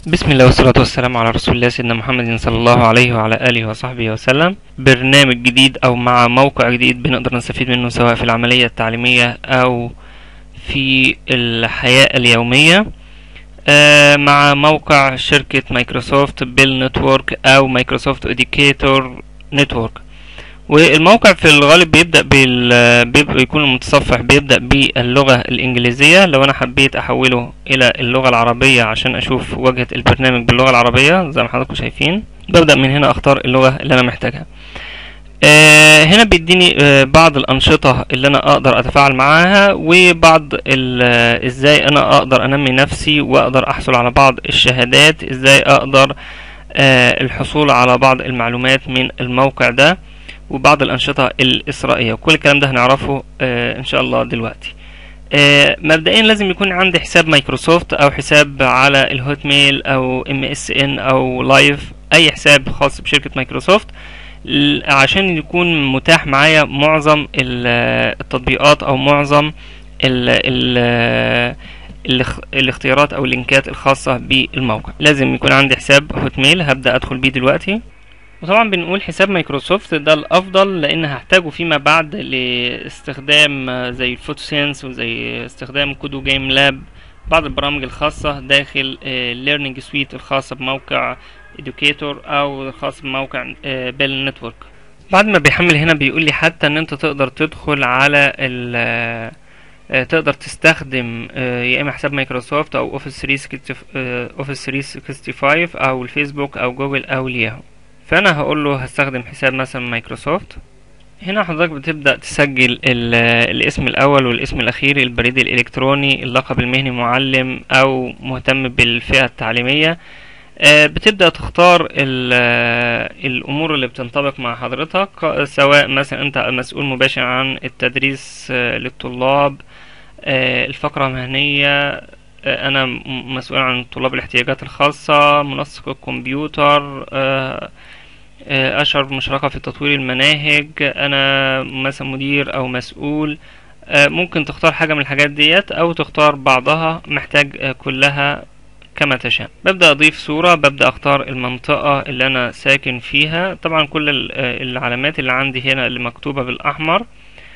بسم الله والصلاة والسلام على رسول الله سيدنا محمد صلى الله عليه وعلى آله وصحبه وسلم برنامج جديد أو مع موقع جديد بنقدر نستفيد منه سواء في العملية التعليمية أو في الحياة اليومية آه، مع موقع شركة مايكروسوفت بيل نتورك أو مايكروسوفت إديكيتور نتورك والموقع في الغالب بيبدأ بال بيبقى يكون المتصفح بيبدأ باللغة الإنجليزية لو أنا حبيت أحوله إلى اللغة العربية عشان أشوف واجهة البرنامج باللغة العربية زي ما حضراتكم شايفين ببدأ من هنا أختار اللغة اللي أنا محتاجها آه، هنا بيديني آه، بعض الأنشطة اللي أنا أقدر أتفاعل معاها وبعض ال- آه، إزاي أنا أقدر أنمي نفسي وأقدر أحصل على بعض الشهادات إزاي أقدر آه، الحصول على بعض المعلومات من الموقع ده وبعض الأنشطة الإسرائيلية وكل الكلام ده هنعرفه آه، إن شاء الله دلوقتي آه، مبدئيا لازم يكون عندي حساب مايكروسوفت أو حساب على الهوت ميل أو ام اس ان أو لايف أي حساب خاص بشركة مايكروسوفت ل- عشان يكون متاح معايا معظم ال- التطبيقات أو معظم ال ال الاخ- الاختيارات أو اللينكات الخاصة بالموقع لازم يكون عندي حساب هوت ميل هبدأ أدخل بيه دلوقتي وطبعا بنقول حساب مايكروسوفت ده الافضل لان هحتاجه فيما بعد لاستخدام آه، زي الفوتوسينس وزي استخدام كودو جيم لاب بعض البرامج الخاصة داخل ليرنينج سويت الخاصة بموقع educator او الخاص بموقع بيل نتورك بعد ما بيحمل هنا بيقول لي حتى ان انت تقدر تدخل على ال آه، آه، تقدر تستخدم آه، يا اما حساب مايكروسوفت او اوفيس 365 اوفيس 365 او الفيسبوك او جوجل او الياهو فانا هقول له هستخدم حساب مثلا مايكروسوفت هنا حضرتك بتبدأ تسجل ال- الاسم الأول والاسم الأخير البريد الإلكتروني اللقب المهني معلم أو مهتم بالفئة التعليمية آه، بتبدأ تختار ال- آه، الأمور اللي بتنطبق مع حضرتك آه، سواء مثلا أنت مسؤول مباشر عن التدريس آه، للطلاب آه، الفقرة مهنية آه، أنا م- مسؤول عن طلاب الاحتياجات الخاصة منسق الكمبيوتر آه، آه، أشعر بمشاركة في تطوير المناهج أنا مثلا مدير أو مسؤول آه، ممكن تختار حاجة من الحاجات ديت أو تختار بعضها محتاج آه، كلها كما تشاء ببدأ أضيف صورة ببدأ أختار المنطقة اللي أنا ساكن فيها طبعا كل ال- آه، العلامات اللي عندي هنا اللي مكتوبة بالأحمر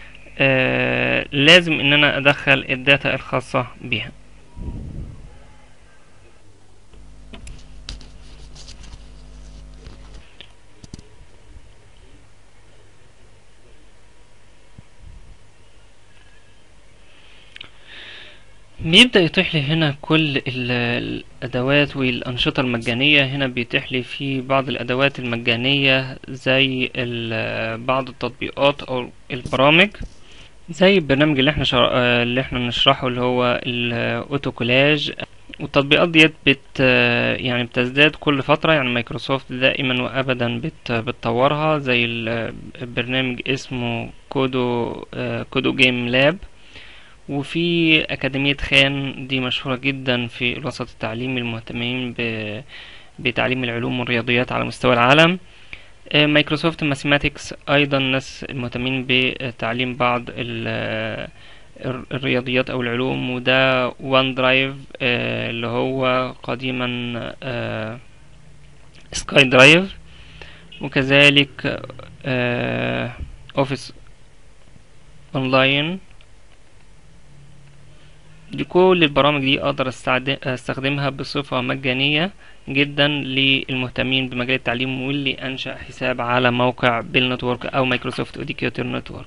آه، لازم إن أنا أدخل الداتا الخاصة بيها بيبدأ يتيح لي هنا كل ال- الأدوات والأنشطة المجانية هنا بيتيح لي في بعض الأدوات المجانية زي ال- بعض التطبيقات أو البرامج زي البرنامج اللي احنا شر... آه، اللي احنا نشرحه اللي هو الاوتو كولاج والتطبيقات ديت بت آه، يعني بتزداد كل فترة يعني مايكروسوفت دائما وابدا بت... بتطورها زي ال- البرنامج اسمه كودو آه، كودو جيم لاب وفي أكاديمية خان دي مشهورة جدا في الوسط التعليمي المهتمين ب... بتعليم العلوم والرياضيات على مستوى العالم آه، مايكروسوفت ماثيماتكس أيضا ناس المهتمين بتعليم بعض ال- الر- الرياضيات أو العلوم وده وان درايف اللي هو قديما سكاي درايف وكذلك اوفيس اونلاين دي كل البرامج دي اقدر استعد- استخدمها بصفة مجانية جدا للمهتمين بمجال التعليم واللي انشأ حساب على موقع بيل نتورك او مايكروسوفت اوديكيوتر نتورك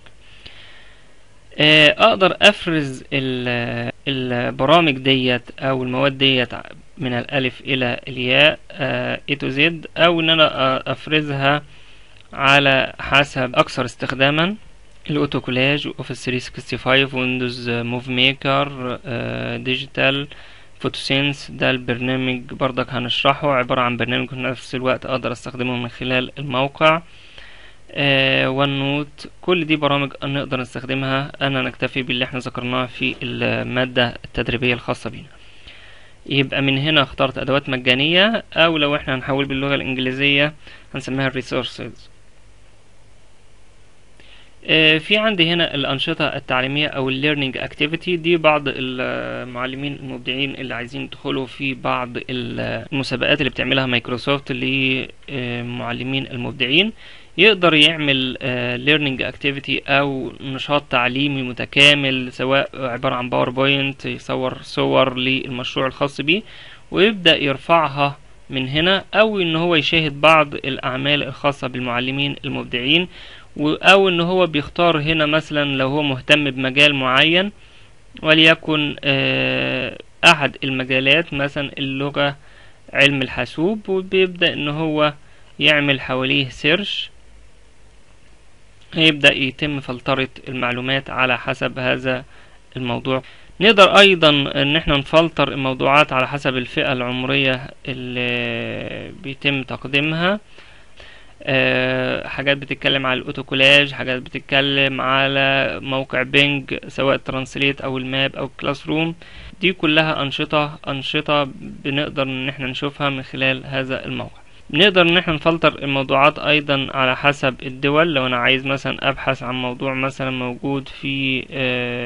اقدر افرز ال- البرامج ديت او المواد ديت من الالف الى الياء A to Z او ان انا آه، افرزها على حسب اكثر استخداما الاوتو كولاج اوفيس 365 ويندوز موف ميكر ديجيتال فوتوسينس ده البرنامج برضك هنشرحه عبارة عن برنامج في نفس الوقت اقدر استخدمه من خلال الموقع ون نوت كل دي برامج نقدر نستخدمها انا نكتفي باللي احنا ذكرناه في المادة التدريبية الخاصة بينا يبقى من هنا اخترت ادوات مجانية او لو احنا هنحول باللغة الانجليزية هنسميها الريسورسز آه، في عندي هنا الأنشطة التعليمية أو الليرنينج اكتيفيتي دي بعض المعلمين المبدعين اللي عايزين يدخلوا في بعض المسابقات اللي بتعملها مايكروسوفت للمعلمين المبدعين يقدر يعمل ليرنينج اكتيفيتي أو نشاط تعليمي متكامل سواء عبارة عن باوربوينت يصور صور للمشروع الخاص بيه ويبدأ يرفعها من هنا أو إن هو يشاهد بعض الأعمال الخاصة بالمعلمين المبدعين او ان هو بيختار هنا مثلا لو هو مهتم بمجال معين وليكن احد المجالات مثلا اللغة علم الحاسوب وبيبدأ ان هو يعمل حواليه سيرش هيبدأ يتم فلترة المعلومات على حسب هذا الموضوع نقدر ايضا ان احنا نفلتر الموضوعات على حسب الفئة العمرية اللي بيتم تقديمها أه حاجات بتتكلم على الاوتوكولاج حاجات بتتكلم على موقع بينج سواء ترانسليت او الماب او كلاس روم دي كلها انشطة انشطة بنقدر ان احنا نشوفها من خلال هذا الموقع نقدر ان احنا نفلتر الموضوعات ايضا على حسب الدول لو انا عايز مثلا ابحث عن موضوع مثلا موجود في أه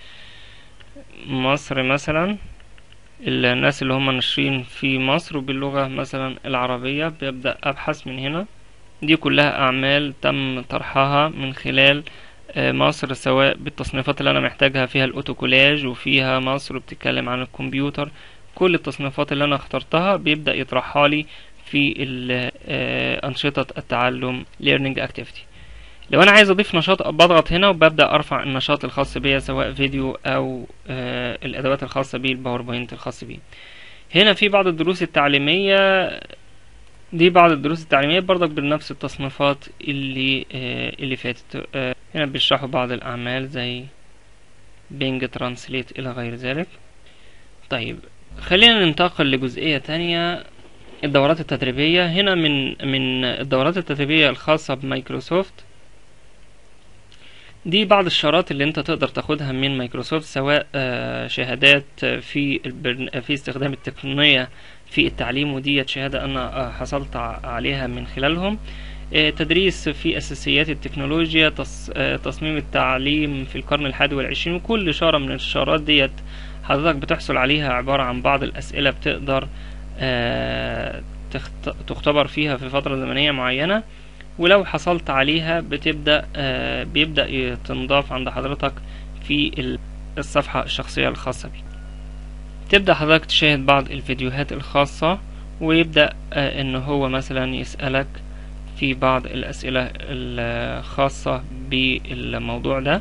مصر مثلا الناس اللي هم ناشرين في مصر وباللغة مثلا العربية ببدأ أبحث من هنا دي كلها أعمال تم طرحها من خلال مصر سواء بالتصنيفات اللي أنا محتاجها فيها الأوتوكولاج وفيها مصر بتتكلم عن الكمبيوتر كل التصنيفات اللي أنا اخترتها بيبدأ يطرحها لي في أنشطة التعلم learning activity لو أنا عايز أضيف نشاط بضغط هنا وببدأ أرفع النشاط الخاص بيا سواء فيديو أو الأدوات الخاصة بيه الباوربوينت الخاص بيه هنا في بعض الدروس التعليمية دي بعض الدروس التعليمية برضك بنفس التصنيفات اللي آه اللي فاتت آه هنا بيشرحوا بعض الأعمال زي بينج ترانسليت إلى غير ذلك طيب خلينا ننتقل لجزئية تانية الدورات التدريبية هنا من من الدورات التدريبية الخاصة بمايكروسوفت دي بعض الشارات اللي انت تقدر تاخدها من مايكروسوفت سواء آه شهادات في البرن... في استخدام التقنية في التعليم وديت شهادة أنا حصلت عليها من خلالهم تدريس في أساسيات التكنولوجيا تصميم التعليم في القرن الحادي والعشرين وكل شارة من الشارات ديت حضرتك بتحصل عليها عبارة عن بعض الأسئلة بتقدر تختبر فيها في فترة زمنية معينة ولو حصلت عليها بتبدأ بيبدأ تنضاف عند حضرتك في الصفحة الشخصية الخاصة بيك تبدأ حضرتك تشاهد بعض الفيديوهات الخاصة ويبدأ آه ان هو مثلا يسألك في بعض الأسئلة الخاصة بالموضوع ده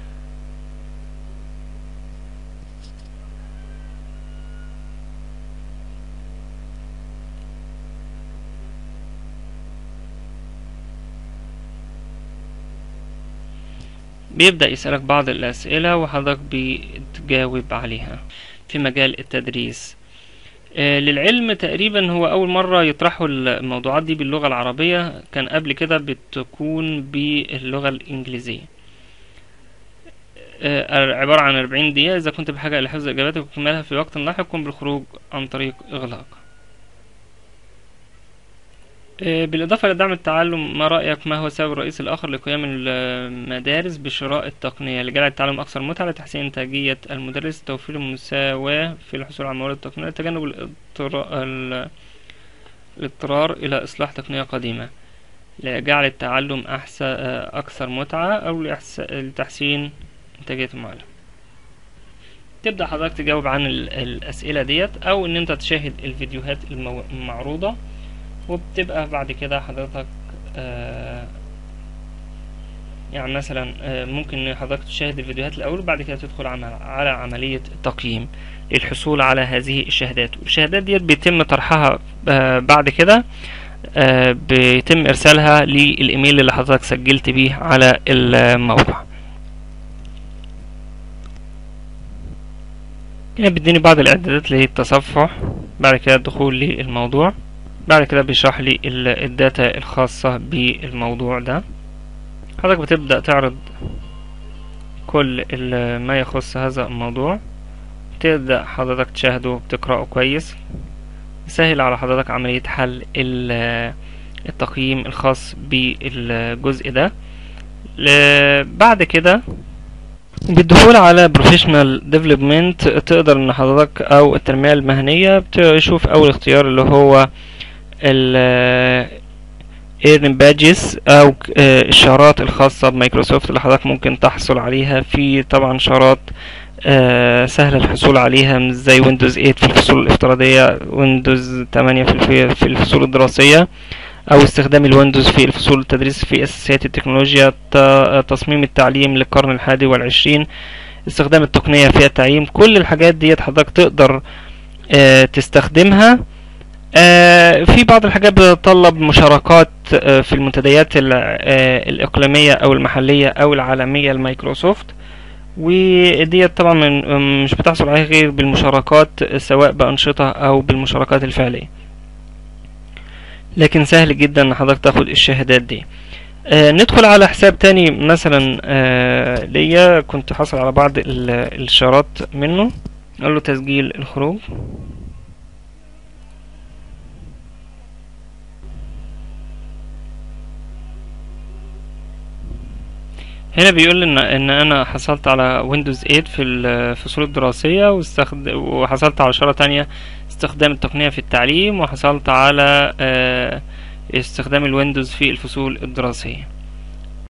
بيبدأ يسألك بعض الأسئلة وحضرتك بتجاوب عليها في مجال التدريس آه للعلم تقريبا هو أول مرة يطرحوا الموضوعات دي باللغة العربية كان قبل كده بتكون باللغة الإنجليزية آه عبارة عن أربعين دقيقة إذا كنت بحاجة إلى حفظ إجاباتك وكمالها في وقت لاحق قم بالخروج عن طريق إغلاق بالإضافة لدعم التعلم ما رأيك ما هو السبب الرئيسي الآخر لقيام المدارس بشراء التقنية لجعل التعلم أكثر متعة لتحسين إنتاجية المدرس توفير المساواة في الحصول على الموارد التقنية تجنب الاضطرار إلى إصلاح تقنية قديمة لجعل التعلم أحسن أكثر متعة أو لتحسين إنتاجية المعلم تبدأ حضرتك تجاوب عن الأسئلة ديت أو إن أنت تشاهد الفيديوهات المعروضة وبتبقى بعد كده حضرتك آه يعني مثلا آه ممكن حضرتك تشاهد الفيديوهات الأول وبعد كده تدخل على عملية التقييم للحصول على هذه الشهادات والشهادات ديت بيتم طرحها آه بعد كده بيتم إرسالها للإيميل اللي حضرتك سجلت بيه على الموقع هنا بيديني بعض الإعدادات للتصفح بعد كده الدخول للموضوع بعد كده بيشرح لي الداتا الخاصة بالموضوع ده حضرتك بتبدأ تعرض كل ما يخص هذا الموضوع تبدأ حضرتك تشاهده وتقرأه كويس يسهل على حضرتك عملية حل التقييم الخاص بالجزء ده ل- بعد كده بالدخول على بروفيشنال ديفلوبمنت تقدر ان حضرتك او التنمية المهنية بتشوف اول اختيار اللي هو ال ايرن بادجز او ك- آه، الشارات الخاصة بمايكروسوفت اللي حضرتك ممكن تحصل عليها في طبعا شارات آه، سهل الحصول عليها مش زي ويندوز 8 في الفصول الافتراضية ويندوز 8 في الف- في الفصول الدراسية او استخدام الويندوز في الفصول التدريس في اساسيات التكنولوجيا ت- تصميم التعليم للقرن الحادي والعشرين استخدام التقنية في التعليم كل الحاجات ديت حضرتك تقدر آه، تستخدمها آه، في بعض الحاجات بتتطلب مشاركات آه، في المنتديات ال- آه، الإقليمية أو المحلية أو العالمية لمايكروسوفت وديت طبعا من مش بتحصل عليها غير بالمشاركات سواء بأنشطة أو بالمشاركات الفعلية لكن سهل جدا ان حضرتك تاخد الشهادات دي آه ندخل على حساب تاني مثلا آه ليا كنت حاصل على بعض ال- الشارات منه اقول له تسجيل الخروج هنا بيقول ان ان انا حصلت على ويندوز 8 في الفصول الدراسية واستخد... وحصلت على شارة تانية استخدام التقنية في التعليم وحصلت على آه، استخدام الويندوز في الفصول الدراسية